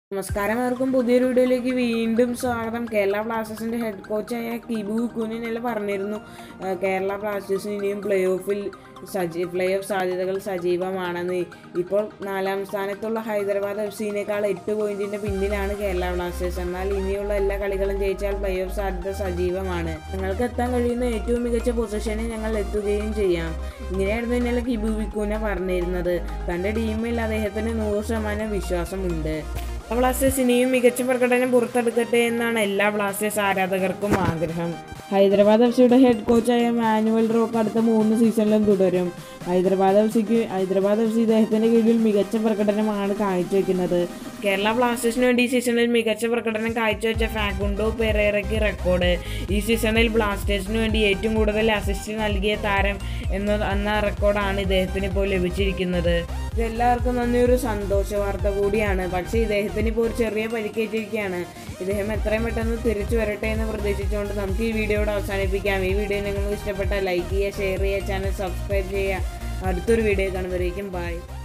നമസ്കാരം അവർക്കും പുതിയൊരു വീഡിയോയിലേക്ക് വീണ്ടും സ്വാഗതം കേരള ബ്ലാസ്റ്റേഴ്സിന്റെ ഹെഡ് കോച്ചായ കിബു കുനിനെല്ലാം പറഞ്ഞിരുന്നു ആ, കേരള ബ്ലാസ്റ്റേഴ്സിന് ഇനിയും പ്ലേ ഓഫിൽ സജീ പ്ലേ ഓഫ് സാധ്യതകൾ സജീവമാണെന്ന് ഇപ്പോൾ നാലാം സ്ഥാനത്തുള്ള ഹൈദരാബാദ് എഫ് സിനേക്കാൾ എട്ട് പോയിന്റിന്റെ പിന്നിലാണ് കേരള ബ്ലാസ്റ്റേഴ്സ് എന്നാൽ ഇനിയുള്ള എല്ലാ കളികളും ജയിച്ചാൽ പ്ലേ ഓഫ് സാധ്യത സജീവമാണ് ഞങ്ങൾക്ക് എത്താൻ കഴിയുന്ന ഏറ്റവും മികച്ച പൊസിഷനിൽ ഞങ്ങൾ എത്തുകയും ചെയ്യാം ഇങ്ങനെയായിരുന്നു ഇന്നലെ കിബു വിക്കുന പറഞ്ഞിരുന്നത് തൻ്റെ ടീമിൽ അദ്ദേഹത്തിന് നൂറ് ശതമാനം വിശ്വാസമുണ്ട് ബ്ലാസ്റ്റേഴ്സ് ഇനിയും മികച്ച പ്രകടനം പുറത്തെടുക്കട്ടെ എന്നാണ് എല്ലാ ബ്ലാസ്റ്റേഴ്സ് ആരാധകർക്കും ആഗ്രഹം ഹൈദരാബാദ് എഫ് സിയുടെ ഹെഡ് കോച്ചായ മാനുവൽ റോക്ക് അടുത്ത മൂന്ന് സീസണിലും തുടരും ഹൈദരാബാദ് എഫ് സിക്ക് ഹൈദരാബാദ് എഫ് സി ഇദ്ദേഹത്തിന്റെ കീഴിൽ മികച്ച പ്രകടനമാണ് കാഴ്ചവെക്കുന്നത് കേരള ബ്ലാസ്റ്റേഴ്സിന് വേണ്ടി ഈ സീസണിൽ മികച്ച പ്രകടനം കാഴ്ചവെച്ച ഫാക്കുണ്ടോ പെരേറയ്ക്ക് റെക്കോർഡ് ഈ സീസണിൽ ബ്ലാസ്റ്റേഴ്സിന് വേണ്ടി ഏറ്റവും കൂടുതൽ അസിസ്റ്റ് നൽകിയ താരം എന്ന എന്ന റെക്കോർഡാണ് ഇദ്ദേഹത്തിന് ഇപ്പോൾ ലഭിച്ചിരിക്കുന്നത് ഇതെല്ലാവർക്കും നന്ദി ഒരു സന്തോഷ വാർത്ത കൂടിയാണ് പക്ഷേ ഇദ്ദേഹത്തിന് ഇപ്പോൾ ഒരു ചെറിയ പരിക്കേറ്റിരിക്കുകയാണ് ഇദ്ദേഹം എത്രയും പെട്ടെന്ന് തിരിച്ചു വരട്ടെ എന്ന് പ്രതീക്ഷിച്ചുകൊണ്ട് നമുക്ക് ഈ വീഡിയോയുടെ അവസാനിപ്പിക്കാം ഈ വീഡിയോ നിങ്ങൾക്ക് ഇഷ്ടപ്പെട്ടാൽ ലൈക്ക് ചെയ്യുക ഷെയർ ചെയ്യുക ചാനൽ സബ്സ്ക്രൈബ് ചെയ്യുക അടുത്തൊരു വീഡിയോ കാണുമ്പോഴേക്കും ബൈ